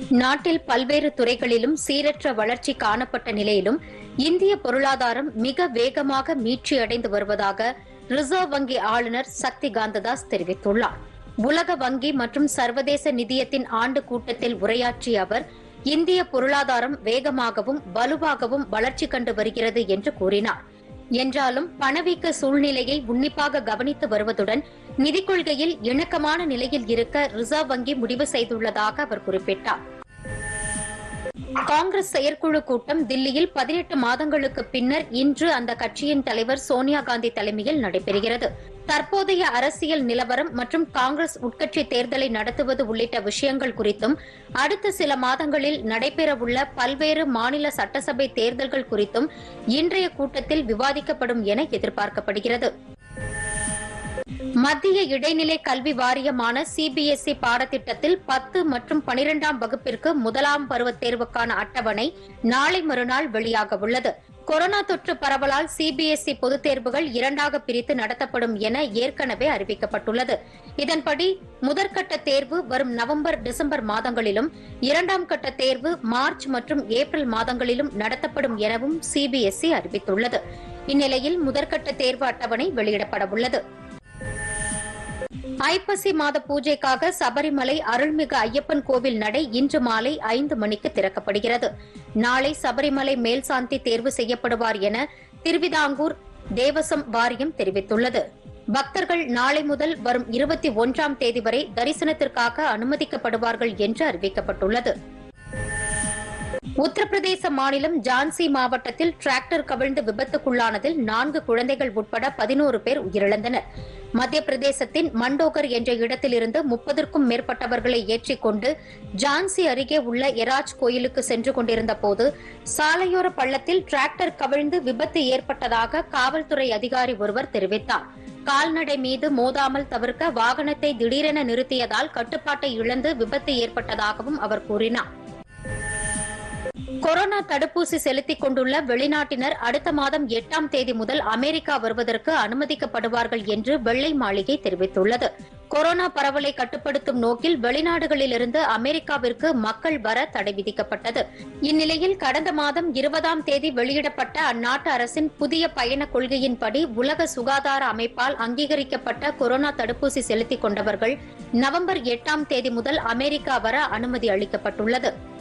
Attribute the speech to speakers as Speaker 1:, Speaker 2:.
Speaker 1: நாட்டில் பல்வேறு துறைகளிலும் சீரற்ற வளர்ச்சி காணப்பட்ட நிலையிலும் இந்திய பொருளாதாரம் மிக வேகமாக மீட்சியடைந்து வருவதாக ரிசர்வ் வங்கி ஆளுநர் சக்தி காந்ததாஸ் தெரிவித்துள்ளார் உலக வங்கி மற்றும் சர்வதேச நிதியத்தின் ஆண்டு கூட்டத்தில் உரையாற்றிய அவர் இந்திய பொருளாதாரம் வேகமாகவும் வலுவாகவும் வளர்ச்சி கண்டு வருகிறது என்று கூறினார் என்றாலும் பணவீக்க சூழ்நிலையை உன்னிப்பாக கவனித்து வருவதுடன் நிதிக் கொள்கையில் இணக்கமான நிலையில் இருக்க ரிசர்வ் வங்கி முடிவு செய்துள்ளதாக அவர் குறிப்பிட்டார் காங்கிரஸ் செயற்குழு கூட்டம் தில்லியில் பதினெட்டு மாதங்களுக்கு பின்னர் இன்று அந்த கட்சியின் தலைவர் சோனியா காந்தி தலைமையில் நடைபெறுகிறது தற்போதைய அரசியல் நிலவரம் மற்றும் காங்கிரஸ் உட்கட்சி தேர்தலை நடத்துவது உள்ளிட்ட விஷயங்கள் குறித்தும் அடுத்த சில மாதங்களில் நடைபெறவுள்ள பல்வேறு மாநில சட்டசபை தேர்தல்கள் குறித்தும் இன்றைய கூட்டத்தில் விவாதிக்கப்படும் என எதிர்பார்க்கப்படுகிறது மத்திய இடைநிலை கல்வி வாரியமான சிபிஎஸ்இ பாடத்திட்டத்தில் பத்து மற்றும் பனிரெண்டாம் வகுப்பிற்கு முதலாம் பருவத் தேர்வுக்கான அட்டவணை நாளை மறுநாள் வெளியாக உள்ளது கொரோனா தொற்று பரவலால் சிபிஎஸ்இ பொதுத் தேர்வுகள் இரண்டாக பிரித்து நடத்தப்படும் என ஏற்கனவே அறிவிக்கப்பட்டுள்ளது இதன்படி முதற்கட்ட தேர்வு வரும் நவம்பர் டிசம்பர் மாதங்களிலும் இரண்டாம் கட்ட தேர்வு மார்ச் மற்றும் ஏப்ரல் மாதங்களிலும் நடத்தப்படும் எனவும் சிபிஎஸ்இ அறிவித்துள்ளது இந்நிலையில் முதற்கட்ட தேர்வு அட்டவணை வெளியிடப்பட உள்ளது ஐப்பசி மாத பூஜைக்காக சபரிமலை அருள்மிகு ஐயப்பன் கோவில் நடை இன்று மாலை ஐந்து மணிக்கு திறக்கப்படுகிறது நாளை சபரிமலை மேல்சாந்தி தேர்வு செய்யப்படுவார் என திருவிதாங்கூர் தேவசம் வாரியம் தெரிவித்துள்ளது பக்தர்கள் நாளை முதல் வரும் இருபத்தி ஒன்றாம் தேதி வரை தரிசனத்திற்காக அனுமதிக்கப்படுவார்கள் என்று அறிவிக்கப்பட்டுள்ளது உத்தரப்பிரதேச மாநிலம் ஜான்சி மாவட்டத்தில் டிராக்டர் கவிழ்ந்து விபத்துக்குள்ளானதில் நான்கு குழந்தைகள் உட்பட பதினோரு பேர் உயிரிழந்தனர் மத்திய பிரதேசத்தின் மண்டோகர் என்ற இடத்திலிருந்து முப்பதற்கும் மேற்பட்டவர்களை ஏற்றிக் கொண்டு ஜான்சி அருகே உள்ள எராஜ் கோயிலுக்கு சென்று கொண்டிருந்த போது சாலையோர பள்ளத்தில் டிராக்டர் கவிழ்ந்து விபத்து ஏற்பட்டதாக காவல்துறை அதிகாரி ஒருவர் தெரிவித்தார் கால்நடை மீது மோதாமல் தவிர்க்க வாகனத்தை திடீரென நிறுத்தியதால் கட்டுப்பாட்டை இழந்து விபத்து ஏற்பட்டதாகவும் அவர் கூறினார் கொரோனா தடுப்பூசி செலுத்திக் கொண்டுள்ள வெளிநாட்டினர் அடுத்த மாதம் எட்டாம் தேதி முதல் அமெரிக்கா வருவதற்கு அனுமதிக்கப்படுவார்கள் என்று வெள்ளை மாளிகை தெரிவித்துள்ளது கொரோனா பரவலை கட்டுப்படுத்தும் நோக்கில் வெளிநாடுகளிலிருந்து அமெரிக்காவிற்கு மக்கள் வர தடை விதிக்கப்பட்டது இந்நிலையில் கடந்த மாதம் இருபதாம் தேதி வெளியிடப்பட்ட அந்நாட்டு அரசின் புதிய பயண கொள்கையின்படி உலக சுகாதார அமைப்பால் அங்கீகரிக்கப்பட்ட கொரோனா தடுப்பூசி செலுத்திக் கொண்டவர்கள் நவம்பர் எட்டாம் தேதி முதல் அமெரிக்கா வர அனுமதி அளிக்கப்பட்டுள்ளது